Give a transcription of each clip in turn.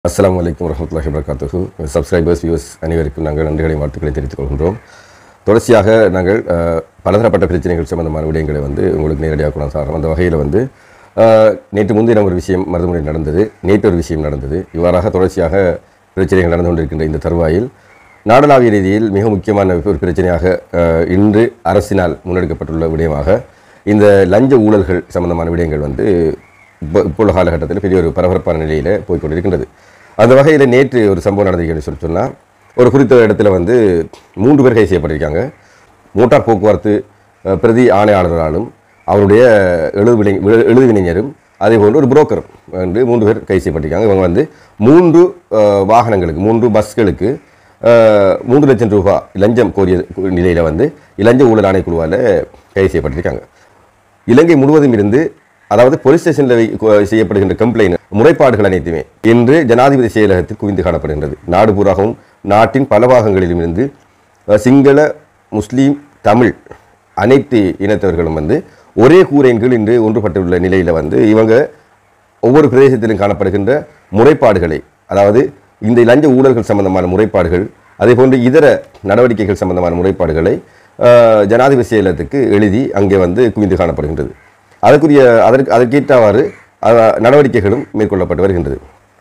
அஸ்ஸலாமு அலைக்கும் வரஹ்மத்துல்லாஹி வபரகாத்துஹு சப்ஸ்கிரைபர்ஸ் வியூஸ் அனைவருக்கும் நாங்கள் நன்றிகளை வாழ்த்துக்களை தெரிவித்துக் கொள்கின்றோம் தொடர்ச்சியாக நாங்கள் அஹ், பலதரப்பட்ட பிரச்சனைகள் சம்பந்தமான விடயங்களை வந்து உங்களுக்கு நேரடியாக கொண்டு சாரோம் அந்த வகையில் வந்து அஹ், நேற்று முன்தினம் ஒரு விஷயம் மருதுமுறை நடந்தது நேற்று ஒரு விஷயம் நடந்தது இவ்வாறாக தொடர்ச்சியாக பிரச்சனைகள் நடந்து கொண்டிருக்கின்ற இந்த தருவாயில் நாடளாவிய ரீதியில் மிக முக்கியமான ஒரு பிரச்சனையாக அஹ், இன்று அரசினால் முன்னெடுக்கப்பட்டுள்ள விடயமாக இந்த லஞ்ச ஊழல்கள் சம்பந்தமான விடயங்கள் வந்து இப்போ இப்போ உள்ள காலகட்டத்தில் பெரிய ஒரு பரபரப்பான நிலையில் போய்க்கொண்டிருக்கின்றது அந்த வகையில் நேற்று ஒரு சம்பவம் நடந்திருக்குன்னு சொல்லி சொன்னால் ஒரு குறித்த இடத்துல வந்து மூன்று பேர் கைது செய்யப்பட்டிருக்காங்க மோட்டார் போக்குவரத்து அஹ், பிரதி ஆணையாளராலும் அவருடைய எழுதுவினை எழுதுவினைஞரும் அதே போன்று ஒரு புரோக்கரும் வந்து மூன்று பேர் கைது செய்யப்பட்டிருக்காங்க இவங்க வந்து மூன்று அஹ், வாகனங்களுக்கு மூன்று பஸ்களுக்கு அஹ், மூன்று லட்சம் ரூபாய் லஞ்சம் கோரிய நிலையில் வந்து இளஞ்ச ஊழல் ஆணைக்குழுவால் கைது செய்யப்பட்டிருக்காங்க இலங்கை முழுவதும் இருந்து அதாவது போலீஸ் ஸ்டேஷனில் செய்யப்படுகின்ற கம்ப்ளைண்ட் முறைப்பாடுகள் அனைத்துமே இன்று ஜனாதிபதி செயலகத்தில் குவிந்து காணப்படுகின்றது நாடு பூராகவும் நாட்டின் பல பாகங்களிலும் இருந்து அஹ், சிங்கள முஸ்லீம் தமிழ் அனைத்து இனத்தவர்களும் வந்து ஒரே கூரையின் கீழ் இன்று ஒன்றுபட்டுள்ள நிலையில் வந்து இவங்க ஒவ்வொரு பிரதேசத்திலும் காணப்படுகின்ற முறைப்பாடுகளை அதாவது இந்த லஞ்ச ஊழல்கள் சம்பந்தமான முறைப்பாடுகள் அதே போன்று இதர நடவடிக்கைகள் சம்பந்தமான முறைப்பாடுகளை அஹ், ஜனாதிபதி செயலகத்துக்கு எழுதி அங்கே வந்து குவிந்து காணப்படுகின்றது அதற்குரிய அதற்கு அதற்கேற்றவாறு அஹ், நடவடிக்கைகளும் மேற்கொள்ளப்பட்டு வருகின்றது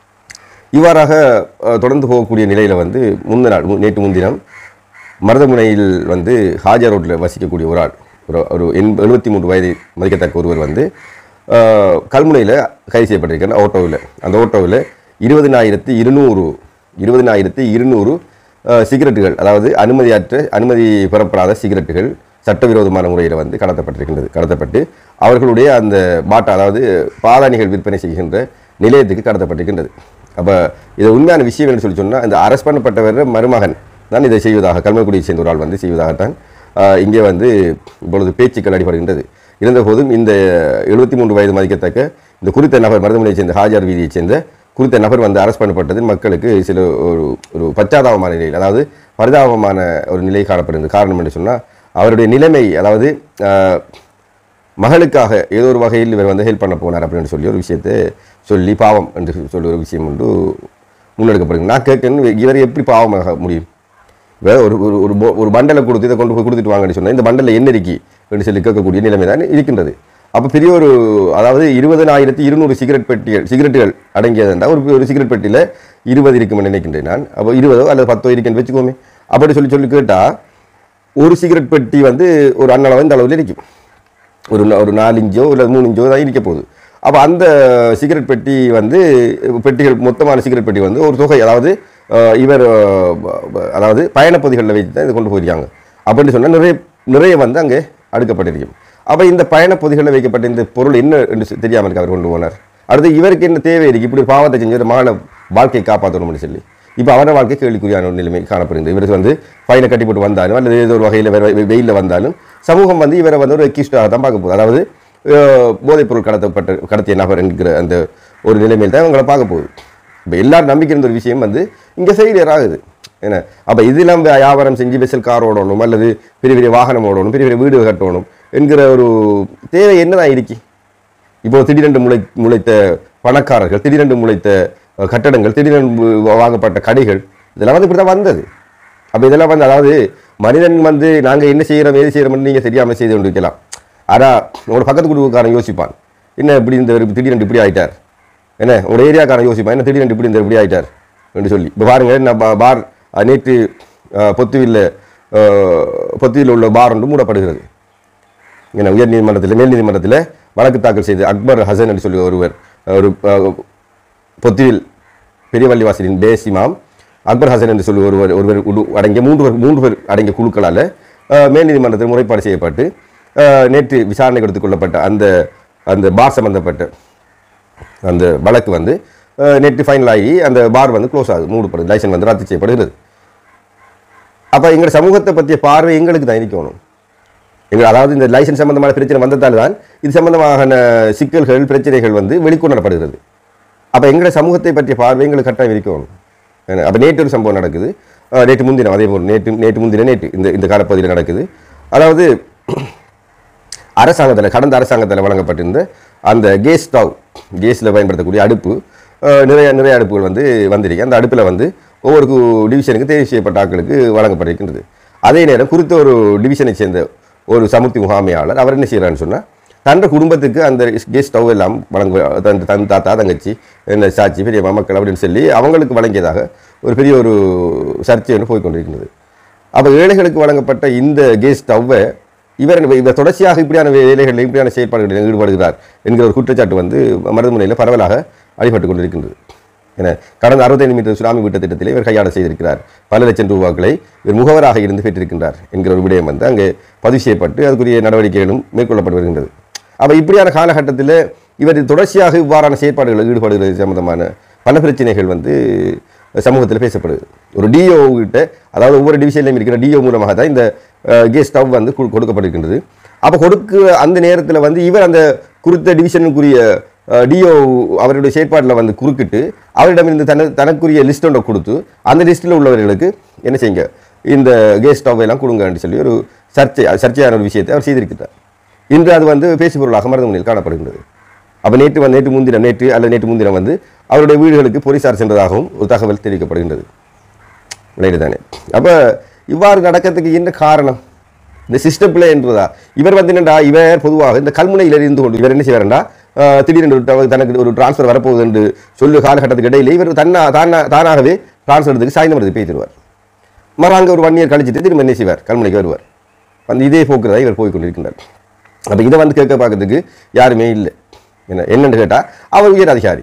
இவ்வாறாக அஹ், தொடர்ந்து போகக்கூடிய நிலையில் வந்து முந்தின நாள் மு- நேற்று முன்தினம் மருதமுனையில் வந்து ஹாஜா ரோட்டில் வசிக்கக்கூடிய ஒரு ஆள் ஒரு ஒரு எண் எழுபத்தி மூன்று வயது மதிக்கத்தக்க ஒருவர் வந்து அஹ், கல்முனையில் கைது செய்யப்பட்டிருக்கார் ஆட்டோவில் அந்த ஆட்டோவில் இருபதினாயிரத்தி இருநூறு இருபதினாயிரத்தி இருநூறு அஹ், சிகரெட்டுகள் அதாவது அனுமதியற்ற அனுமதி பெறப்படாத சிகரெட்டுகள் சட்டவிரோதமான முறையில் வந்து கடத்தப்பட்டிருக்கின்றது கடத்தப்பட்டு அவர்களுடைய அந்த பாட்டா அதாவது பாதாணிகள் விற்பனை செய்கின்ற நிலையத்துக்கு கடத்தப்பட்டிருக்கின்றது அப்போ இது உண்மையான விஷயம் என்று சொல்லி சொன்னால் இந்த அரஸ்ட் பண்ணப்பட்டவர் மருமகன் தான் இதை செய்வதாக கல்மக்குடியை சேர்ந்த ஒரு ஆள் வந்து செய்வதாகத்தான் ஆஹ், இங்கே வந்து இப்பொழுது பேச்சுக்கள் அடிபடுகின்றது இருந்தபோதும் இந்த எழுபத்தி மூன்று வயது மதிக்கத்தக்க இந்த குறித்த நபர் மருதமனையை சேர்ந்த ஹாஜர் வீதியைச் சேர்ந்த குறித்த நபர் வந்து அரஸ்ட் பண்ணப்பட்டது மக்களுக்கு சில ஒரு ஒரு பச்சாதாபமான நிலையில் அதாவது பரிதாபமான ஒரு நிலை காணப்படுகிறது காரணம் என்று சொன்னால் அவருடைய நிலைமை அதாவது ஆஹ், மகளுக்காக ஏதோ ஒரு வகையில் இவர் வந்து ஹெல்ப் பண்ண போனார் அப்படின்னு சொல்லி ஒரு விஷயத்தை சொல்லி பாவம் என்று சொல்லி ஒரு விஷயம் உண்டு முன்னெடுக்கப்படுங்க நான் கேட்கணும் இவர் எப்படி பாவமாக முடியும் இவர் ஒரு ஒரு ஒரு போ- ஒரு பண்டலை கொடுத்து இதை கொண்டு போய் கொடுத்துட்டு வாங்கன்னு சொன்னால் இந்த பண்டலில் என்ன இருக்கி என்று சொல்லி கேட்கக்கூடிய நிலைமை தான் இருக்கின்றது அப்போ பெரிய ஒரு அதாவது இருபதனாயிரத்தி இருநூறு சிகரெட் பெட்டிகள் சிகரெட்டுகள் அடங்கியது என்றால் ஒரு ஒரு சிகரெட் பெட்டியில் இருபது இருக்கும்னு நினைக்கின்றேன் நான் அப்போ இருபதோ அல்லது பத்தோ இருக்குன்னு வச்சுக்கோமே அப்படி சொல்லி சொல்லி கேட்டால் ஒரு சிகரெட் பெட்டி வந்து ஒரு அண்ணளவு இந்த அளவில் இருக்கும் ஒரு நா- ஒரு நாலு இஞ்சோ இல்லை மூணு இஞ்சோ தான் இருக்க போகுது அப்போ அந்த சிகரெட் பெட்டி வந்து பெட்டிகள் மொத்தமான சிகரெட் பெட்டி வந்து ஒரு தொகை அதாவது அஹ், இவர் அஹ், ப- அதாவது பயணப்பகுதிகளில் வைத்து தான் இதை கொண்டு போயிருக்காங்க அப்படின்னு சொன்னால் நிறைய நிறைய வந்து அங்கே அடுக்கப்பட்டிருக்கும் அப்போ இந்த பயணப்பகுதிகளில் வைக்கப்பட்ட இந்த பொருள் என்ன என்று சொ- தெரியாமல் இருக்கு அவர் கொண்டு போனார் அடுத்து இவருக்கு என்ன தேவை இருக்கு இப்படி ஒரு பாவத்தை செஞ்சு ஒரு மகளை வாழ்க்கையை காப்பாற்றணும்னு சொல்லி இப்போ அவரோட வாழ்க்கை கேள்விக்குறியான ஒரு நிலைமை காணப்படுகிறது இவருக்கு வந்து ஃபைனை கட்டி போட்டு வந்தாலும் அல்லது ஏதோ ஒரு வகையில் வெயிலில் வந்தாலும் சமூகம் வந்து இவரை வந்து ஒரு எக்கிஸ்டாக தான் பார்க்க போகுது அதாவது அஹ், போதைப்பொருள் கடத்தப்பட்ட கடத்திய நபர் என்கிற அந்த ஒரு நிலைமையில் தான் இவங்களை பார்க்க போகுது இப்போ எல்லாரும் நம்பிக்கை இருந்த ஒரு விஷயம் வந்து இங்கே ஃபெயிலியர் ஆகுது என்ன அப்போ இதெல்லாம் வியாபாரம் செஞ்சு பெசல் கார் ஓடணும் அல்லது பெரிய பெரிய வாகனம் ஓடணும் பெரிய பெரிய வீடு கட்டணும் என்கிற ஒரு தேவை என்னதான் இருக்கு இப்போ திடீரென்று முளை முளைத்த பணக்காரர்கள் திடீரென்று முளைத்த அஹ், கட்டடங்கள் திடீரென்று வாங்கப்பட்ட கடைகள் இதெல்லாம் வந்து இப்படி தான் வந்தது அப்போ இதெல்லாம் வந்து அதாவது மனிதன் வந்து நாங்கள் என்ன செய்கிறோம் ஏது செய்கிறோம்னு நீங்கள் தெரியாமல் செய்து கொண்டிருக்கலாம் ஆனால் உங்களோட பக்கத்து குடும்பக்காரன் யோசிப்பான் என்ன இப்படி இந்த திடீரென்று இப்படி ஆயிட்டார் என்ன உங்களோட ஏரியாக்காரன் யோசிப்பான் என்ன திடீரென்று இப்படி இந்த இப்படி ஆயிட்டார் என்று சொல்லி இப்போ பாருங்க நான் பா- பார் அஹ், நேற்று அஹ், பொத்துவில்ல அஹ், பொத்துவில் உள்ள பார் ஒன்று மூடப்படுகிறது என்ன உயர் நீதிமன்றத்தில் மேல் நீதிமன்றத்தில் வழக்கு தாக்கல் செய்து அக்பர் ஹசன் என்று சொல்லி ஒருவர் ஒரு அஹ், பொத்தியில் பெரியவள்ளி வாசலின் பேஸ் இமாம் அக்பர் ஹசன் என்று சொல்லி ஒருவர் ஒருவர் உடு அடங்கிய மூன்று பேர் மூன்று பேர் அடங்கிய குழுக்களால் அஹ், மேல் நீதிமன்றத்தில் முறைப்பாடு செய்யப்பட்டு அஹ், நேற்று விசாரணைக்கு எடுத்துக் கொள்ளப்பட்ட அந்த அந்த பார் சம்பந்தப்பட்ட அந்த வழக்கு வந்து அஹ், நேற்று ஃபைனல் ஆகி அந்த பார் வந்து க்ளோஸ் ஆகுது மூடப்படுது லைசன்ஸ் வந்து ரத்து செய்யப்படுகிறது அப்போ எங்கள் சமூகத்தை பற்றிய பார்வை எங்களுக்கு தான் இருக்கணும் எங்கள் அதாவது இந்த லைசன்ஸ் சம்பந்தமான பிரச்சனை வந்ததால் தான் இது சம்பந்தமான சிக்கல்கள் பிரச்சனைகள் வந்து வெளிக்கொணரப்படுகிறது அப்போ எங்களை சமூகத்தை பற்றிய பார்வை எங்களுக்கு கட்டாயம் இருக்கணும் அப்போ நேற்று ஒரு சம்பவம் நடக்குது அஹ் நேற்று முன்தினம் அதே போல் நேற்று நேற்று முன்தினம் நேற்று இந்த இந்த காலப்பகுதியில் நடக்குது அதாவது அரசாங்கத்தில் கடந்த அரசாங்கத்தில் வழங்கப்பட்டிருந்த அந்த கேஸ் ஸ்டவ் கேஸில் பயன்படுத்தக்கூடிய அடுப்பு அஹ், நிறைய நிறைய அடுப்புகள் வந்து வந்திருக்கு அந்த அடுப்பில் வந்து ஒவ்வொரு கு- டிவிஷனுக்கு தேர்வு செய்யப்பட்ட ஆட்களுக்கு வழங்கப்பட்டிருக்கின்றது அதே நேரம் குறித்த ஒரு டிவிஷனை சேர்ந்த ஒரு சமுர்த்தி முகாமையாளர் அவர் என்ன செய்கிறான்னு சொன்னால் தன் குடும்பத்துக்கு அந்த கேஸ் ஸ்டவ் எல்லாம் வழங்க தன் தன் தாத்தா தங்கச்சி என்ன சாட்சி பெரிய மக்கள் அப்படின்னு சொல்லி அவங்களுக்கு வழங்கியதாக ஒரு பெரிய ஒரு சர்ச்சை ஒன்று போய் கொண்டிருக்கிறது அப்போ ஏழைகளுக்கு வழங்கப்பட்ட இந்த கேஸ் ஸ்டவ்வை இவர் இவர் தொடர்ச்சியாக இப்படியான வேலைகளில் இப்படியான செயல்பாடுகளில் ஈடுபடுகிறார் என்கிற ஒரு குற்றச்சாட்டு வந்து மருதுமனையில் பரவலாக அடிபட்டு கொண்டிருக்கின்றது என கடந்த அறுபத்தைந்து மீட்டர் சுனாமி வீட்டு திட்டத்தில் இவர் கையாட செய்திருக்கிறார் பல லட்சம் ரூபாக்களை இவர் முகவராக இருந்து பெற்றிருக்கின்றார் என்கிற ஒரு விடயம் வந்து அங்கே பதிவு செய்யப்பட்டு அதுக்குரிய நடவடிக்கைகளும் மேற்கொள்ளப்பட்டு வருகின்றது அப்போ இப்படியான காலகட்டத்தில் இவர் தொடர்ச்சியாக இவ்வாறான செயற்பாடுகளில் ஈடுபடுகிறது சம்பந்தமான பல பிரச்சனைகள் வந்து சமூகத்தில் பேசப்படுது ஒரு டிஓ கிட்ட அதாவது ஒவ்வொரு டிவிஷன்லையும் இருக்கிற டிஓ மூலமாக தான் இந்த கேஸ் ஸ்டவ் வந்து கொடு- கொடுக்கப்பட்டிருக்கின்றது அப்போ கொடுக்க அந்த நேரத்தில் வந்து இவர் அந்த குறித்த டிவிஷனுக்குரிய டிஓ அவருடைய செயற்பாட்டில் வந்து குறுக்கிட்டு அவரிடமிருந்து தன தனக்குரிய லிஸ்ட் ஒன்றை கொடுத்து அந்த லிஸ்ட்டில் உள்ளவர்களுக்கு என்ன செய்யுங்க இந்த கேஸ் ஸ்டவ் எல்லாம் கொடுங்கன்னு சொல்லி ஒரு சர்ச்சை சர்ச்சையான ஒரு விஷயத்தை அவர் செய்திருக்கிறார் இன்று அது வந்து பேசுபொருளாக மருத்துவமனையில் காணப்படுகின்றது அப்போ நேற்று வந்து நேற்று முன்தினம் நேற்று அல்லது நேற்று முன்தினம் வந்து அவருடைய வீடுகளுக்கு போலீசார் சென்றதாகவும் ஒரு தகவல் தெரிவிக்கப்படுகின்றது விளையாடு தானே அப்போ இவ்வாறு நடக்கிறதுக்கு என்ன காரணம் இந்த சிஸ்டம் பிள்ளை என்றதா இவர் வந்து என்னடா இவர் பொதுவாக இந்த கல்முனையில் இருந்து கொண்டு இவர் என்ன செய்வார்டா ஆஹ், திடீரென்று ஒரு ட- தனக்கு ஒரு டிரான்ஸ்ஃபர் வரப்போகுது என்று சொல்லு காலகட்டத்துக்கு இடையில இவர் தன்னா தானா தானாகவே டிரான்ஸ்ஃபர் எடுத்துக்கு சாய்ந்தமரத்துக்கு போய் தருவார் மறு அங்கே ஒரு ஒன் இயர் கழிச்சிட்டு திரும்ப என்ன செய்வார் கல்முனைக்கு வருவார் வந்து இதே போக்குறதா இவர் போய் கொண்டிருக்கின்றார் அப்போ இதை வந்து கேட்க பார்க்கறதுக்கு யாருமே இல்லை என்ன என்னன்னு கேட்டால் அவர் உயர் அதிகாரி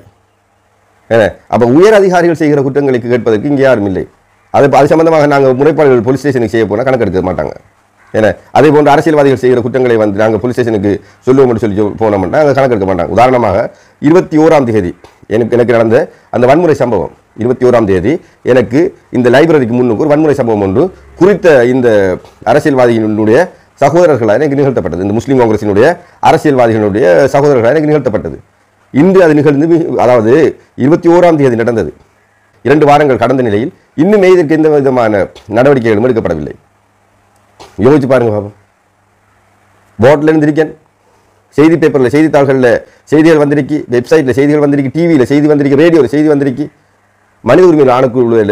என்ன அப்போ உயர் அதிகாரிகள் செய்கிற குற்றங்களுக்கு கேட்பதற்கு இங்கே யாரும் இல்லை அது அது சம்பந்தமாக நாங்கள் முறைப்பாடுகள் போலீஸ் ஸ்டேஷனுக்கு செய்ய போனால் கணக்கெடுக்க மாட்டாங்க ஏன்னா அதே போன்று அரசியல்வாதிகள் செய்கிற குற்றங்களை வந்து நாங்கள் போலீஸ் ஸ்டேஷனுக்கு சொல்லுவோம்னு சொல்லி சொ- போனோம்னா அங்கே கணக்கெடுக்க மாட்டாங்க உதாரணமாக இருபத்தி ஓராம் தேதி எனக்கு எனக்கு நடந்த அந்த வன்முறை சம்பவம் இருபத்தி ஓராம் தேதி எனக்கு இந்த லைப்ரரிக்கு முன்னுக்கு ஒரு வன்முறை சம்பவம் ஒன்று குறித்த இந்த அரசியல்வாதிகளுடைய சகோதரர்களாக எனக்கு நிகழ்த்தப்பட்டது இந்த முஸ்லீம் காங்கிரசினுடைய அரசியல்வாதிகளுடைய சகோதரர்களாக எனக்கு நிகழ்த்தப்பட்டது இன்று அது நிகழ்ந்து மி- அதாவது இருபத்தி ஓராம் தேதி நடந்தது இரண்டு வாரங்கள் கடந்த நிலையில் இன்னுமே இதற்கு எந்த விதமான நடவடிக்கைகளும் எடுக்கப்படவில்லை யோசிச்சு பாருங்க பாபம் போர்டில் இருந்திருக்கேன் செய்தி பேப்பரில் செய்தித்தாள்களில் செய்திகள் வந்திருக்கு வெப்சைட்டில் செய்திகள் வந்திருக்கு டிவியில் செய்தி வந்திருக்கு ரேடியோவில் செய்தி வந்திருக்கு மனித உரிமை ஆணைக்குழுவில்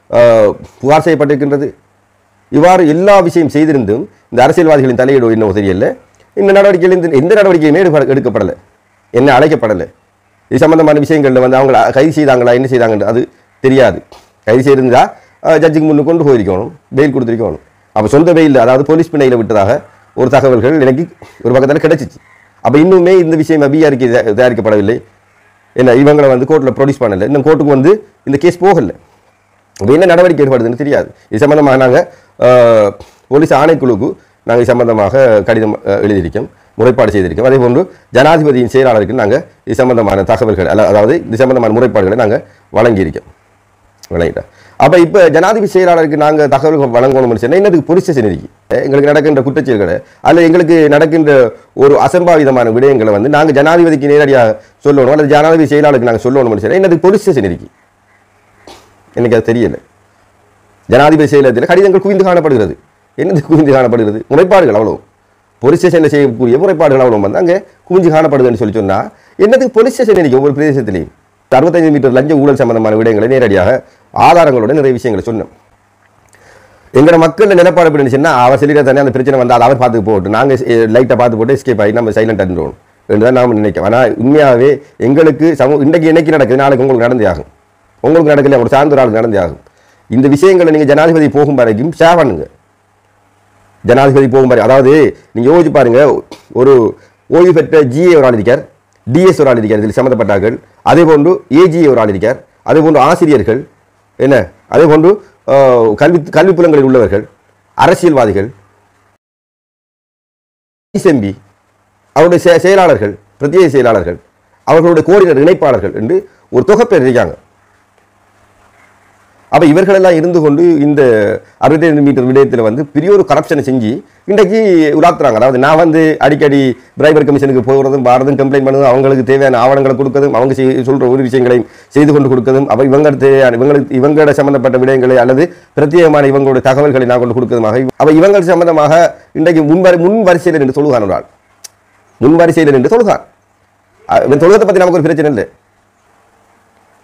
புகார் செய்யப்பட்டிருக்கின்றது இவ்வாறு எல்லா விஷயம் செய்திருந்தும் இந்த அரசியல்வாதிகளின் தலையீடு இன்னும் தெரியல இந்த நடவடிக்கையில் இந்த எந்த நடவடிக்கையுமே எடுப்ப- எடுக்கப்படலை என்ன அழைக்கப்படலை இது சம்பந்தமான விஷயங்களில் வந்து அவங்க கைது செய்தாங்களா என்ன செய்தாங்கன்னு அது தெரியாது கைது செய்திருந்தா அஹ், ஜட்ஜுக்கு முன்னு கொண்டு போயிருக்கணும் பெயில் கொடுத்துருக்கணும் அப்போ சொந்த பெயில் அதாவது போலீஸ் பிணையில் விட்டதாக ஒரு தகவல்கள் எனக்கு ஒரு பக்கத்தில் கிடைச்சிச்சு அப்போ இன்னுமே இந்த விஷயம் பிஆருக்கு தயாரிக்கப்படவில்லை என்ன இவங்களை வந்து கோர்ட்டில் ப்ரொடியூஸ் பண்ணலை இன்னும் கோர்ட்டுக்கு வந்து இந்த கேஸ் போகலை அப்ப என்ன நடவடிக்கை ஏற்படுதுன்னு தெரியாது இது சம்பந்தமாக நாங்கள் போலீஸ் ஆணைக்குழுக்கு நாங்கள் இது சம்பந்தமாக கடிதம் அஹ், எழுதியிருக்கோம் முறைப்பாடு செய்திருக்கோம் அதே போன்று ஜனாதிபதியின் செயலாளருக்கு நாங்கள் இது சம்பந்தமான தகவல்கள் அல்ல அதாவது இது சம்பந்தமான முறைப்பாடுகளை நாங்கள் வழங்கியிருக்கோம் வழங்கிட்டோம் அப்போ இப்போ ஜனாதிபதி செயலாளருக்கு நாங்கள் தகவல்கள் வழங்கணும்னு சொன்னால் என்னதுக்கு போலீஸ் ஸ்டேஷன் இருக்கு எங்களுக்கு நடக்கின்ற குற்றச்செயல்களை அல்ல எங்களுக்கு நடக்கின்ற ஒரு அசம்பாவிதமான விடயங்களை வந்து நாங்கள் ஜனாதிபதிக்கு நேரடியாக சொல்லணும் அல்லது ஜனாதிபதி செயலாளருக்கு நாங்கள் சொல்லணும்னு சொன்னால் என்னதுக்கு போலீஸ் ஸ்டேஷன் இருக்கு எனக்கு அது தெரியல ஜனாதிபதி செயலகத்தில் கடிதங்கள் குவிந்து காணப்படுகிறது என்னது குவிந்து காணப்படுகிறது முறைப்பாடுகள் அவ்வளோ போலீஸ் ஸ்டேஷனில் செய்யக்கூடிய முறைப்பாடுகள் அவ்வளோ வந்து அங்கே குவிஞ்சு காணப்படுதுன்னு சொல்லி சொன்னால் என்னதுக்கு போலீஸ் ஸ்டேஷன் இருக்கு ஒவ்வொரு பிரதேசத்திலையும் அறுபத்தைந்து மீட்டர் லஞ்ச ஊழல் சம்பந்தமான விடயங்களை நேரடியாக ஆதாரங்களோட நிறைய விஷயங்களை சொன்னோம் எங்களோட மக்கள் நிலப்பாடு எப்படி இருந்துச்சுன்னா அவன் சொல்லிட தானே அந்த பிரச்சனை வந்து அதை அவர் பார்த்து போட்டு நாங்கள் லைட்டை பார்த்து போட்டு எஸ்கேப் ஆகி நம்ம சைலண்ட் இருந்தோம் என்று தான் நாம் நினைக்கிறோம் ஆனால் உண்மையாகவே எங்களுக்கு சமூக இன்றைக்கு என்னைக்கு நடக்குது நாளைக்கு உங்களுக்கு நடந்தே ஆகும் உங்களுக்கு நடக்கல ஒரு சார்ந்த ஒரு ஆளுக்கு நடந்தே ஆகும் இந்த விஷயங்களை நீங்கள் ஜனாதிபதி போகும் வரைக்கும் ஷேர் பண்ணுங்க ஜனாதிபதி போகும் வரை அதாவது நீங்கள் யோசிச்சு பாருங்க ஒரு ஓய்வு பெற்ற ஜிஏ ஒரு ஆள் இருக்கார் டிஎஸ் ஒரு ஆள் இருக்கார் இதில் சம்மந்தப்பட்டார்கள் அதே போன்று ஏஜிஏ ஒரு ஆள் இருக்கார் அதே போன்று ஆசிரியர்கள் என்ன அதே போன்று ஆஹ், கல்வி கல்வி புலங்களில் உள்ளவர்கள் அரசியல்வாதிகள் எம்பி அவருடைய செ- செயலாளர்கள் பிரத்யேக செயலாளர்கள் அவர்களுடைய கோரினர் இணைப்பாளர்கள் என்று ஒரு தொகை பேர் இருக்காங்க அப்போ இவர்களெல்லாம் இருந்து கொண்டு இந்த அறுபத்தைந்து மீட்டர் விடயத்தில் வந்து பெரிய ஒரு கரப்ஷனை செஞ்சு இன்றைக்கு உலாத்துறாங்க அதாவது நான் வந்து அடிக்கடி பிரைபர் கமிஷனுக்கு போகிறதும் பாரதும் கம்ப்ளைண்ட் பண்ணதும் அவங்களுக்கு தேவையான ஆவணங்களை கொடுக்கறதும் அவங்க செய் சொல்கிற ஒரு விஷயங்களையும் செய்து கொண்டு கொடுக்கறதும் அப்போ இவங்களுக்கு தேவையான இவங்களுக்கு இவங்களோட சம்பந்தப்பட்ட விடயங்களை அல்லது பிரத்யேகமான இவங்களுடைய தகவல்களை நான் கொண்டு கொடுக்கறதுமாக அப்போ இவங்கள் சம்பந்தமாக இன்றைக்கு முன்வரி முன் வரிசையில் நின்று தொழுகான் ஒரு ஆள் முன் வரிசையில் நின்று தொழுகான் அஹ் இவன் தொழுகத்தை பற்றி நமக்கு ஒரு பிரச்சனை இல்லை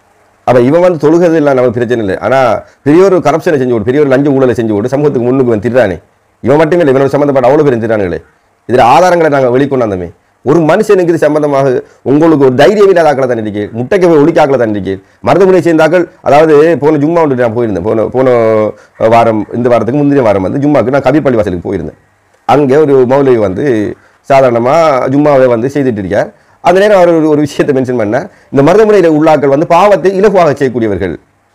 அப்ப இவன் வந்து தொழுகிறது இல்லை நமக்கு பிரச்சனை இல்லை ஆனா பெரிய ஒரு கரப்ஷனை செஞ்சு விடு பெரிய ஒரு லஞ்ச ஊழலை செஞ்சு விடு சமூகத்துக்கு முன்னுக்கு வந்து திட்டானே இவன் மட்டுமே இல்லை இவனோட சம்பந்தப்பட்ட அவ்வளவு பேர் திட்டானுங்களே இதுல ஆதாரங்களை நாங்க வெளிக்கொண்டாந்தமே ஒரு மனுஷனுக்கு இது சம்பந்தமாக உங்களுக்கு ஒரு தைரியம் இல்லாத ஆக்களை தான் இருக்கீங்க முட்டைக்கு போய் ஒழிக்க ஆக்களை தான் இருக்கீங்க மருதமுனை சேர்ந்தாக்கள் அதாவது போன ஜும்மா ஒன்று நான் போயிருந்தேன் போன போன வாரம் இந்த வாரத்துக்கு முந்தைய வாரம் வந்து ஜும்மாக்கு நான் கபீர் பள்ளி வாசலுக்கு போயிருந்தேன் அங்கே ஒரு மௌலவி வந்து சாதாரணமாக ஜும்மாவை வந்து செய்துட்டு இருக்கார் அந்த நேரம் அவர் ஒரு- ஒரு விஷயத்தை மென்ஷன் பண்ணார் இந்த மருதமுறையில் உள்ளாக்கள் வந்து பாவத்தை இலகுவாக செய்யக்கூடியவர்கள்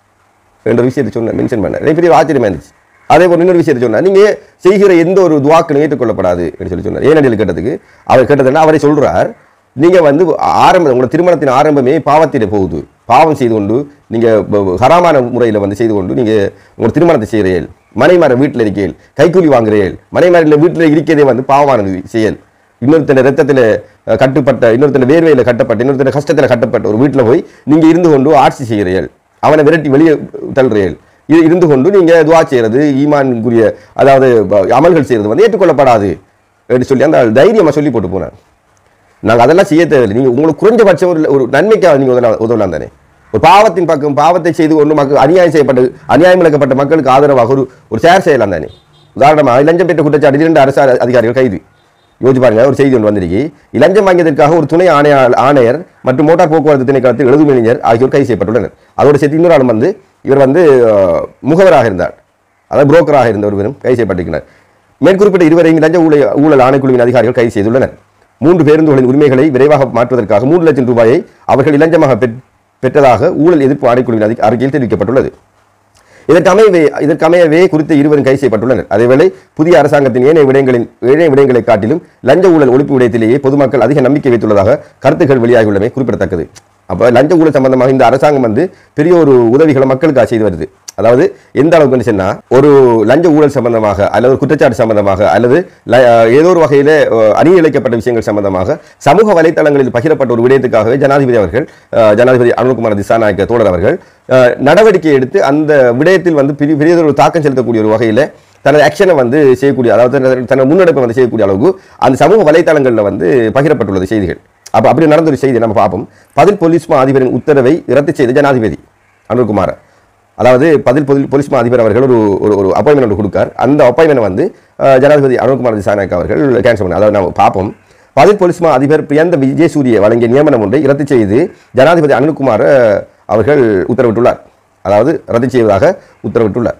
என்ற விஷயத்தை சொன்ன மென்ஷன் பண்ணார் எனக்கு பெரிய ஆச்சரியமா இருந்துச்சு அதே போல் இன்னொரு விஷயத்தை சொன்னார் நீங்க செய்கிற எந்த ஒரு துவாக்களும் ஏற்றுக்கொள்ளப்படாது என்று சொல்லி சொன்னார் ஏனடியில் கேட்டதுக்கு அவர் கேட்டதுன்னா அவரை சொல்றார் நீங்க வந்து ஆரம்பம் உங்களோட திருமணத்தின் ஆரம்பமே பாவத்திலே போகுது பாவம் செய்து கொண்டு நீங்க ப- ப- ஹராமான முறையில் வந்து செய்து கொண்டு நீங்க உங்களோட திருமணத்தை செய்கிறீர்கள் மனைமார வீட்டில் இருக்கீள் கைக்கூலி வாங்குறீர்கள் மனைமாரில் வீட்டில் இருக்கிறதே வந்து பாவமானது செயல் இன்னொருத்தன ரத்தத்தில் கட்டுப்பட்ட இன்னொருத்தன வேர்வையில் கட்டப்பட்ட இன்னொருத்தன கஷ்டத்தில் கட்டப்பட்ட ஒரு வீட்டில் போய் நீங்க இருந்து கொண்டு ஆட்சி செய்கிறீர்கள் அவனை விரட்டி வெளியே தள்ளுறீர்கள் இது இருந்து கொண்டு நீங்க துவா செய்யறது ஈமான்குரிய அதாவது ப- அமல்கள் செய்யறது வந்து ஏற்றுக்கொள்ளப்படாது என்று சொல்லி அந்த தைரியமா சொல்லி போட்டு போனார் நாங்க அதெல்லாம் செய்ய தேவையில்லை நீங்க உங்களுக்கு குறைஞ்சபட்சம் ஒரு ஒரு நன்மைக்காக நீங்க உதவலாம் உதவலாம் தானே ஒரு பாவத்தின் பக்கம் பாவத்தை செய்து கொண்டு மக்கள் அநியாயம் செய்யப்பட்ட அநியாயம் இழக்கப்பட்ட மக்களுக்கு ஆதரவாக ஒரு ஒரு சேர் செய்யலாம் தானே உதாரணமாக இளஞ்சம் பெற்ற குற்றச்சாட்டு இரண்டு அரசு அ- அதிகாரிகள் கைது யோசிச்சு பாருங்க ஒரு செய்தி ஒன்று வந்திருக்கு இளஞ்சம் வாங்கியதற்காக ஒரு துணை ஆணையாளர் ஆணையர் மற்றும் மோட்டார் போக்குவரத்து திணைக்களத்தில் எழுதுமைஞர் ஆகியோர் கைது செய்யப்பட்டுள்ளனர் அதோடு சேர்த்து இன்னொரு ஆளும் வந்து இவர் வந்து அஹ், முகவராக இருந்தார் அதாவது புரோக்கராக இருந்த ஒருவரும் கைது செய்யப்பட்டிருக்கிறார் மேற்குறிப்பிட்ட இருவரையும் லஞ்ச ஊழல் ஊழல் ஆணைக்குழுவின் அதிகாரிகள் கைது செய்துள்ளனர் மூன்று பேருந்துகளின் உரிமைகளை விரைவாக மாற்றுவதற்காக மூன்று லட்சம் ரூபாயை அவர்கள் இளஞ்சமாக பெற்- பெற்றதாக ஊழல் எதிர்ப்பு ஆணைக்குழுவின் அதிக- அறிக்கையில் தெரிவிக்கப்பட்டுள்ளது இதற்கமையவே இதற்கமையவே குறித்த இருவரும் கைது செய்யப்பட்டுள்ளனர் அதேவேளை புதிய அரசாங்கத்தின் ஏனைய விடயங்களின் ஏனைய விடயங்களை காட்டிலும் லஞ்ச ஊழல் ஒழிப்பு விடயத்திலேயே பொதுமக்கள் அதிக நம்பிக்கை வைத்துள்ளதாக கருத்துக்கள் வெளியாகியுள்ளமை குறிப்பிடத்தக்கது அப்ப லஞ்ச ஊழல் சம்பந்தமாக இந்த அரசாங்கம் வந்து பெரிய ஒரு உதவிகளை மக்களுக்கு செய்து வருது அதாவது எந்த அளவுக்கு சொன்னா ஒரு லஞ்ச ஊழல் சம்பந்தமாக அல்லது ஒரு குற்றச்சாட்டு சம்பந்தமாக அல்லது ல- ஏதோ ஒரு வகையில அஹ், அநீதி இழைக்கப்பட்ட விஷயங்கள் சம்பந்தமாக சமூக வலைத்தளங்களில் பகிரப்பட்ட ஒரு விடயத்துக்காகவே ஜனாதிபதி அவர்கள் அஹ், ஜனாதிபதி அனுகுமார் திசாநாயக்க தோழர் அவர்கள் அஹ், நடவடிக்கை எடுத்து அந்த விடயத்தில் வந்து பெரிய பெரியதொரு தாக்கம் செலுத்தக்கூடிய ஒரு வகையில தனது ஆக்ஷனை வந்து செய்யக்கூடிய அதாவது தனது- தனது முன்னெடுப்பை வந்து செய்யக்கூடிய அளவுக்கு அந்த சமூக வலைத்தளங்களில் வந்து பகிரப்பட்டுள்ளது செய்திகள் அப்ப அப்படி நடந்த ஒரு செய்தி நம்ம பார்ப்போம் பதில் போலீஸ் மா அதிபரின் உத்தரவை ரத்து செய்த ஜனாதிபதி அனுகுமார் அதாவது பதில் பொது போலீஸ் மா அதிபர் அவர்கள் ஒரு ஒரு ஒரு அப்பாயின்மெண்ட் ஒன்று கொடுக்கார் அந்த அப்பாயின்மெண்ட் வந்து அஹ், ஜனாதிபதி அருண்குமார் திசாநாயக் அவர்கள் கேன்சல் பண்ணார் அதாவது நம்ம பார்ப்போம் பதில் போலீஸ் மா அதிபர் பிரியந்த விஜயசூரிய வழங்கிய நியமனம் ஒன்றை ரத்து செய்து ஜனாதிபதி அனுகுமார் அவர்கள் உத்தரவிட்டுள்ளார் அதாவது ரத்து செய்வதாக உத்தரவிட்டுள்ளார்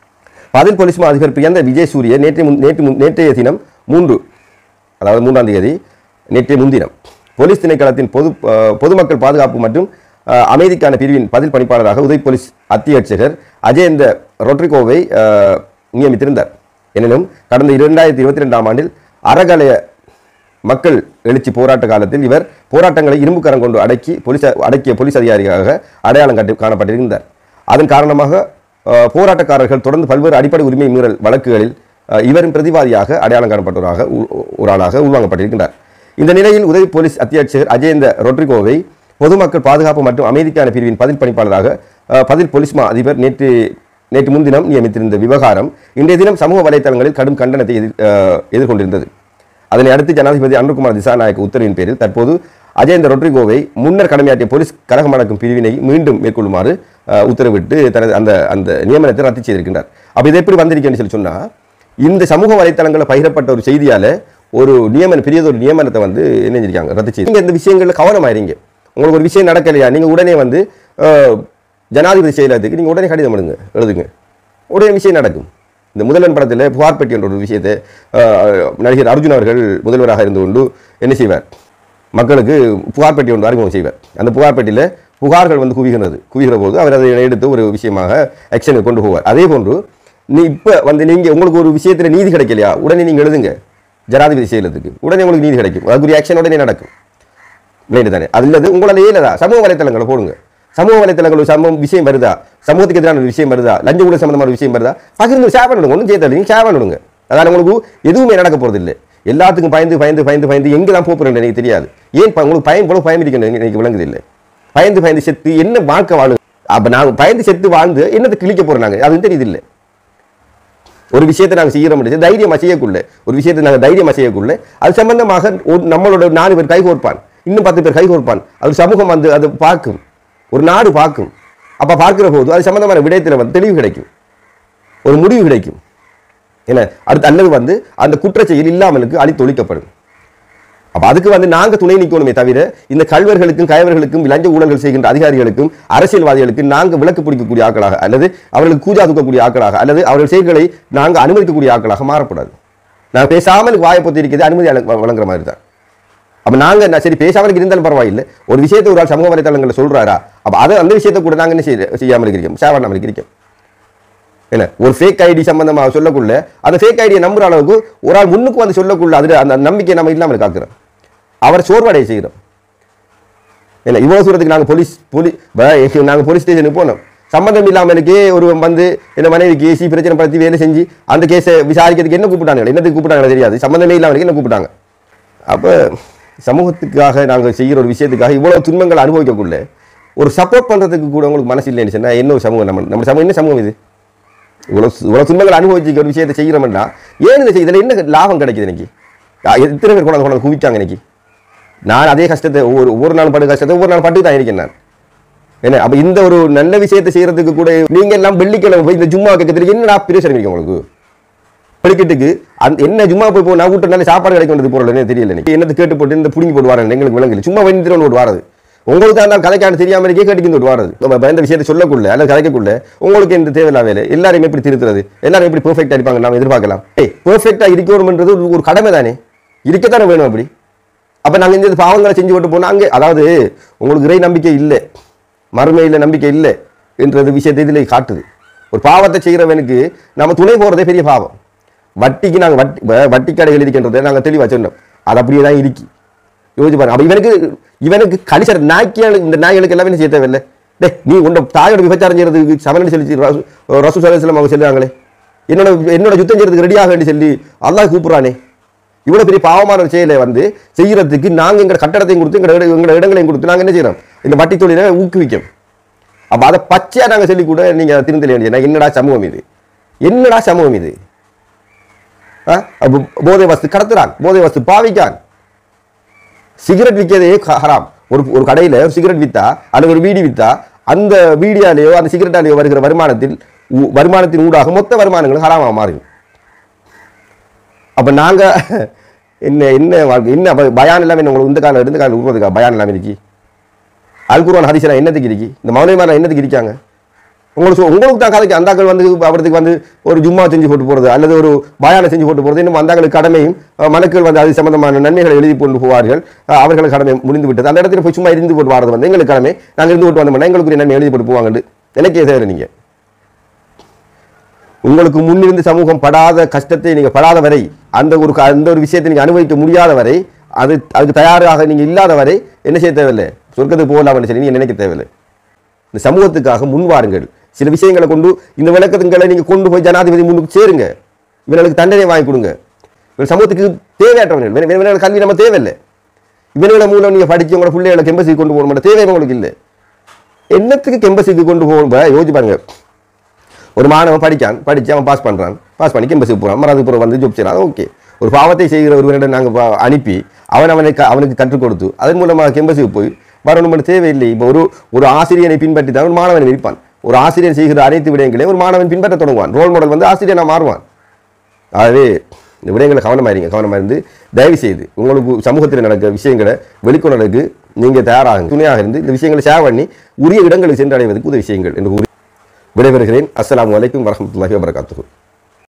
பதில் போலீஸ் மா அதிபர் பிரியந்த விஜயசூரிய நேற்று முன் நேற்று முன் நேற்றைய தினம் மூன்று அதாவது மூன்றாம் தேதி நேற்றைய முன்தினம் போலீஸ் திணைக்களத்தின் பொது அஹ், பொதுமக்கள் பாதுகாப்பு மற்றும் அஹ், அமைதிக்கான பிரிவின் பதில் பணிப்பாளராக உதவி போலீஸ் அத்தியட்சகர் அஜயந்த ரொட்ரிகோவை அஹ், நியமித்திருந்தார் எனினும் கடந்த இரண்டாயிரத்தி இருபத்தி ரெண்டாம் ஆண்டில் அறகலைய மக்கள் எழுச்சி போராட்ட காலத்தில் இவர் போராட்டங்களை இரும்பு கரம் கொண்டு அடக்கி போலீஸ் அடக்கிய போலீஸ் அதிகாரியாக அடையாளம் காட்டி காணப்பட்டிருந்தார் அதன் காரணமாக அஹ், போராட்டக்காரர்கள் தொடர்ந்து பல்வேறு அடிப்படை உரிமை மீறல் வழக்குகளில் அஹ், இவரின் பிரதிவாதியாக அடையாளம் காணப்பட்டவராக உ- ஒரு ஆளாக உள்வாங்கப்பட்டிருக்கின்றார் இந்த நிலையில் உதவி போலீஸ் அத்தியட்சகர் அஜயந்த ரொட்ரிகோவை பொதுமக்கள் பாதுகாப்பு மற்றும் அமைதிக்கான பிரிவின் பதில் பணிப்பாளராக அஹ், பதில் போலீஸ் மா அதிபர் நேற்று நேற்று முன்தினம் நியமித்திருந்த விவகாரம் இன்றைய தினம் சமூக வலைதளங்களில் கடும் கண்டனத்தை எதிர் அஹ், எதிர்கொண்டிருந்தது அதனை அடுத்து ஜனாதிபதி அனுகுமார் திசாநாயக் உத்தரவின் பேரில் தற்போது அஜயந்த ரொட்ரிகோவை முன்னர் கடமையாற்றிய போலீஸ் கழகம் அடக்கும் பிரிவினை மீண்டும் மேற்கொள்ளுமாறு அஹ், உத்தரவிட்டு தனது அந்த அந்த நியமனத்தை ரத்து செய்திருக்கின்றார் அப்ப இது எப்படி வந்திருக்கேன்னு சொல்லி சொன்னா இந்த சமூக வலைத்தளங்களில் பகிரப்பட்ட ஒரு செய்தியால ஒரு நியமன பெரியதொரு நியமனத்தை வந்து என்ன செஞ்சிருக்காங்க ரத்து செய்து நீங்க இந்த விஷயங்கள்ல கவனமாயிருங்க உங்களுக்கு ஒரு விஷயம் நடக்கலையா நீங்க உடனே வந்து அஹ், ஜனாதிபதி செயலகத்துக்கு நீங்க உடனே கடிதம் எழுதுங்க எழுதுங்க உடனே விஷயம் நடக்கும் இந்த முதல்வன் படத்தில் புகார்பட்டி என்ற ஒரு விஷயத்தை அஹ், நடிகர் அர்ஜுன் அவர்கள் முதல்வராக இருந்து கொண்டு என்ன செய்வார் மக்களுக்கு புகார்பட்டி ஒன்று அறிமுகம் செய்வார் அந்த புகார்பட்டியில் புகார்கள் வந்து குவிகிறது குவிகிற போது அவர் அதை எடுத்து ஒரு விஷயமாக ஆக்ஷனுக்கு கொண்டு போவார் அதே போன்று நீ இப்போ வந்து நீங்கள் உங்களுக்கு ஒரு விஷயத்தில் நீதி கிடைக்கலையா உடனே நீங்கள் எழுதுங்க ஜனாதிபதி செயலத்துக்கு உடனே உங்களுக்கு நீதி கிடைக்கும் அதுக்குரிய ஆக்ஷன் உடனே நடக்கும் ரைட்டு தானே அது இல்லது உங்களால் ஏலதா சமூக வலைத்தளங்களை போடுங்க சமூக வலைத்தளங்கள் ஒரு சமூக விஷயம் வருதா சமூகத்துக்கு எதிரான ஒரு விஷயம் வருதா லஞ்ச ஊழல் சம்பந்தமான விஷயம் வருதா பகிர்ந்து ஷேர் பண்ணிடுங்க ஒன்றும் செய்ய தேவையில்லை ஷேர் பண்ணிடுங்க அதான் உங்களுக்கு எதுவுமே நடக்க போறது இல்லை எல்லாத்துக்கும் பயந்து பயந்து பயந்து பயந்து எங்கே தான் போகிறேன் எனக்கு தெரியாது ஏன் ப- உங்களுக்கு பயம் போல பயம் இருக்கணும் எனக்கு விளங்குது இல்லை பயந்து பயந்து செத்து என்ன வாழ்க்கை வாழு அப்போ நாங்கள் பயந்து செத்து வாழ்ந்து என்னத்தை கிழிக்க போகிறோம் நாங்கள் அது தெரியுது இல்லை ஒரு விஷயத்தை நாங்கள் செய்யற முடியாது தைரியமா செய்யக்குள்ள ஒரு விஷயத்தை நாங்கள் தைரியமா செய்யக்குள்ள அது சம்பந்தமாக ஒரு நம்மளோட நாலு பேர் கைகோர்ப்பான் இன்னும் பத்து பேர் கைகோர்ப்பான் அது சமூகம் வந்து அது பார்க்கும் ஒரு நாடு பார்க்கும் அப்போ பார்க்கிற போது அது சம்பந்தமான விடயத்தில் வந்து தெளிவு கிடைக்கும் ஒரு முடிவு கிடைக்கும் என்ன அடுத்து அல்லது வந்து அந்த குற்றச்செயல் இல்லாமலுக்கு அழித்தொழிக்கப்படும் அப்ப அதுக்கு வந்து நாங்க துணை நிற்கணுமே தவிர இந்த கல்வர்களுக்கும் கயவர்களுக்கும் லஞ்ச ஊழல்கள் செய்கின்ற அதிகாரிகளுக்கும் அரசியல்வாதிகளுக்கும் நாங்க விளக்கு பிடிக்கக்கூடிய ஆட்களாக அல்லது அவர்களுக்கு கூஜா தூக்கக்கூடிய ஆட்களாக அல்லது அவர்கள் செயல்களை நாங்க அனுமதிக்கக்கூடிய ஆட்களாக மாறக்கூடாது நான் பேசாமல் வாயை பொத்தி இருக்கிறது அனுமதி வழங்க- வழங்குற மாதிரி தான் அப்ப நாங்க நான் சரி பேசாமல் இருந்தாலும் பரவாயில்லை ஒரு விஷயத்தை ஒரு ஆள் சமூக வலைத்தளங்களில் சொல்றாரா அப்ப அதை அந்த விஷயத்தை கூட நாங்க என்ன செய்ய செய்யாமல் இருக்கிறோம் சேவாடாமல் இருக்கிறோம் என்ன ஒரு ஃபேக் ஐடி சம்பந்தமாக சொல்லக்குள்ள அந்த ஃபேக் ஐடியை நம்புற அளவுக்கு ஒரு ஆள் முன்னுக்கு வந்து சொல்லக்குள்ள அது அந்த நம்பிக்கை நம்ம இல்லாமல் காக்குறோம் அவர் சோர்வடைய செய்கிறோம் என்ன இவ்வளவு தூரத்துக்கு நாங்கள் போலீஸ் போலீஸ் நாங்கள் போலீஸ் ஸ்டேஷனுக்கு போனோம் சம்பந்தம் இல்லாமலுக்கே ஒரு வந்து என்ன மனைவிக்கு ஏசி பிரச்சனை படுத்தி வேலை செஞ்சு அந்த கேஸை விசாரிக்கிறதுக்கு என்ன கூப்பிட்டாங்க என்னத்துக்கு கூப்பிட்டாங்க தெரியாது சம்பந்தமே இல்லாமலுக்கு என்ன கூப்பிட்டாங்க அப்போ சமூகத்துக்காக நாங்கள் செய்கிற ஒரு விஷயத்துக்காக இவ்வளவு துன்பங்கள் அனுபவிக்கக்குள்ள ஒரு சப்போர்ட் பண்ணுறதுக்கு கூட உங்களுக்கு மனசு இல்லைன்னு சொன்னா என்ன ஒரு சமூகம் நம்ம நம்ம சமூகம் என்ன சமூகம் இது இவ்வளோ இவ்வளோ துன்பங்கள் அனுபவிச்சு ஒரு விஷயத்தை செய்கிறோம்னா ஏன் இதை செய்ய இதில் என்ன லாபம் கிடைக்குது இன்னைக்கு யா- எத்தனை பேர் கொண்டாந்து கொண்டாந்து குவிச்சாங்க இன்னைக்கு நான் அதே கஷ்டத்தை ஒவ்வொரு ஒவ்வொரு நாள் படு கஷ்டத்தை ஒவ்வொரு நாள் பட்டு தான் இருக்கேன் நான் என்ன அப்போ இந்த ஒரு நல்ல விஷயத்தை செய்யறதுக்கு கூட நீங்க எல்லாம் வெள்ளிக்கிழமை போய் இந்த ஜும்மா கேட்கறதுக்கு என்னடா பிரயோசனம் இருக்கு உங்களுக்கு படிக்கட்டுக்கு அந்த என்ன ஜும்மா போய் போ நான் வீட்டு நல்ல சாப்பாடு கிடைக்கும் போறல தெரியல எனக்கு என்னது கேட்டு போட்டு இந்த புடிங்கி போட்டு வரேன் எங்களுக்கு விளங்கல சும்மா வெண்ணி திருவண்ணு போட்டு வரது உங்களுக்கு அந்த கதைக்கான தெரியாம இருக்கே கேட்டுக்கு போட்டு வரது நம்ம பயந்த விஷயத்தை சொல்லக்குள்ள அல்லது கதைக்கக்குள்ள உங்களுக்கு இந்த தேவையில்லா வேலை எல்லாரையும் எப்படி திருத்துறது எல்லாரும் எப்படி பெர்ஃபெக்டா இருப்பாங்க நாம எதிர்பார்க்கலாம் ஏய் பெர்ஃபெக்டா இருக்கணும்ன்றது ஒரு- ஒரு கடமை தானே இருக்கத்தானே வேணும் அப்படி அப்ப நாங்க இந்த பாவங்களை செஞ்சு விட்டு போனா அங்கே அதாவது உங்களுக்கு இறை நம்பிக்கை இல்லை மறுமையில நம்பிக்கை இல்லை என்றது விஷயத்தை இதில் காட்டுது ஒரு பாவத்தை செய்கிறவனுக்கு நம்ம துணை போறதே பெரிய பாவம் வட்டிக்கு நாங்க வட்டி வ- வட்டி கடைகள் இருக்கின்றதை நாங்க தெளிவா சொன்னோம் அது அப்படியே தான் இருக்கி யோசிச்சு பாருங்க அப்ப இவனுக்கு இவனுக்கு கணிசர் நாய்க்கியாளுக்கு இந்த நாய்களுக்கு எல்லாமே செய்ய தேவையில்லை டேய் நீ உண்ட தாயோட விபச்சாரம் செய்யறதுக்கு சமநிலை சொல்லி ரசு ரசூ சலேஸ்லம் அவங்க சொல்லுவாங்களே என்னோட என்னோட யுத்தம் செய்யறதுக்கு ரெடியாக வேண்டி சொல்லி அல்லாஹ் கூப்பிடுறானே இவ்வளவு பெரிய பாவமான ஒரு செயலை வந்து செய்யறதுக்கு நாங்க எங்க கட்டடத்தையும் கொடுத்து எங்க எங்களோட இடங்களையும் கொடுத்து நாங்க என்ன செய்யறோம் இந்த வட்டி தொழிலை ஊக்குவிக்கும் அப்ப அதை பச்சையா நாங்க சொல்லி கூட நீங்க திருந்தல வேண்டிய என்னடா சமூகம் இது என்னடா சமூகம் இது ஆ? அப்ப போதை வஸ்து கடத்துறான் போதை வஸ்து பாவிக்கான் சிகரெட் விற்கிறதே க- ஹராம் ஒரு ஒரு கடையில் ஒரு சிகரெட் வித்தா அல்லது ஒரு பீடி வித்தா அந்த பீடியாலேயோ அந்த சிகரெட்டாலேயோ வருகிற வருமானத்தில் ஊ- வருமானத்தின் ஊடாக மொத்த வருமானங்கள் ஹராமாக மாறும் அப்போ நாங்கள் என்ன என்ன வாழ்க்கை என்ன அப்ப பயான் எல்லாமே உங்களுக்கு இந்த காலம் இருந்து காலம் உருவதுக்கா பயான் எல்லாமே இருக்கி அல் குர்ஆன் ஹதீஸ்லாம் என்னத்துக்கு இருக்கி இந்த மௌலிமாரெலாம் என்னத்துக்கு இருக்காங்க உங்களுக்கு சொ- உங்களுக்கு தான் கதைக்கு அந்தாக்கள் வந்து அவருக்கு வந்து ஒரு ஜும்மா செஞ்சு போட்டு போகிறது அல்லது ஒரு பயானை செஞ்சு போட்டு போகிறது இன்னும் அந்தாக்களுக்கு கடமையும் அஹ், மனுக்கள் வந்து அது சம்பந்தமான நன்மைகளை எழுதி கொண்டு போவார்கள் அஹ், அவர்களுக்கு கடமை முடிந்து விட்டது அந்த இடத்துல போய் சும்மா இருந்து போட்டு வரது வந்து எங்களுக்கு கடமை நாங்கள் இருந்து போட்டு வந்தோம்னா எங்களுக்கு நன்மை எழுதி போட்டு போவாங்கன்னு நினைக்கே தேவை நீங்கள் உங்களுக்கு முன்னிருந்து சமூகம் படாத கஷ்டத்தை நீங்க படாத வரை அந்த ஒரு க- அந்த ஒரு விஷயத்தை நீங்க அனுபவிக்க முடியாத வரை அது அதுக்கு தயாராக நீங்க இல்லாத வரை என்ன செய்ய தேவையில்லை சொர்க்கத்துக்கு போகலாம்னு சொல்லி நீங்க நினைக்க தேவையில்லை இந்த சமூகத்துக்காக முன்வாருங்கள் சில விஷயங்களை கொண்டு இந்த விளக்கத்துங்களை நீங்க கொண்டு போய் ஜனாதிபதி முன்னுக்கு சேருங்க இவர்களுக்கு தண்டனை வாங்கி கொடுங்க இவர்கள் சமூகத்துக்கு தேவையற்றவர்கள் இவன் இவர்களுக்கு கல்வி நம்ம தேவையில்லை இவர்களை மூலம் நீங்க படிச்சு உங்களோட பிள்ளைகளை கெம்பசி கொண்டு போக மாட்டேன் தேவை உங்களுக்கு இல்லை என்னத்துக்கு கெம்பசிக்கு கொண்டு போகணும் யோசிச்சு பாருங்க ஒரு மாணவன் படிக்கான் படிச்சு அவன் பாஸ் பண்றான் பாஸ் பண்ணி கேம்பஸுக்கு போகிறான் மறாது பிறகு வந்து ஜாப் செய்யறான் ஓகே ஒரு பாவத்தை செய்கிற ஒருவரிடம் நாங்கள் அனுப்பி அவன் அவனுக்கு அவனுக்கு கற்றுக் கொடுத்து அதன் மூலமாக கேம்பஸுக்கு போய் வரணும்னு தேவையில்லை இப்போ ஒரு ஒரு ஆசிரியனை பின்பற்றி தான் ஒரு மாணவன் இருப்பான் ஒரு ஆசிரியர் செய்கிற அனைத்து விடயங்களையும் ஒரு மாணவன் பின்பற்ற தொடங்குவான் ரோல் மாடல் வந்து ஆசிரியனா மாறுவான் ஆகவே இந்த விடயங்களை கவனமாக இருங்க கவனமாக இருந்து தயவு செய்து உங்களுக்கு சமூகத்தில் நடக்கிற விஷயங்களை வெளிக்கொணருக்கு நீங்கள் தயாராகுங்க துணையாக இருந்து இந்த விஷயங்களை ஷேர் பண்ணி உரிய இடங்களுக்கு சென்று அடைவதற்கு உதவி செய்யுங்கள் என்று கூறி விடைபெறுகிறேன் அஸ்ஸலாமு அலைக்கும் வரஹ்மத்துல்லாஹி வபரகாத்துஹு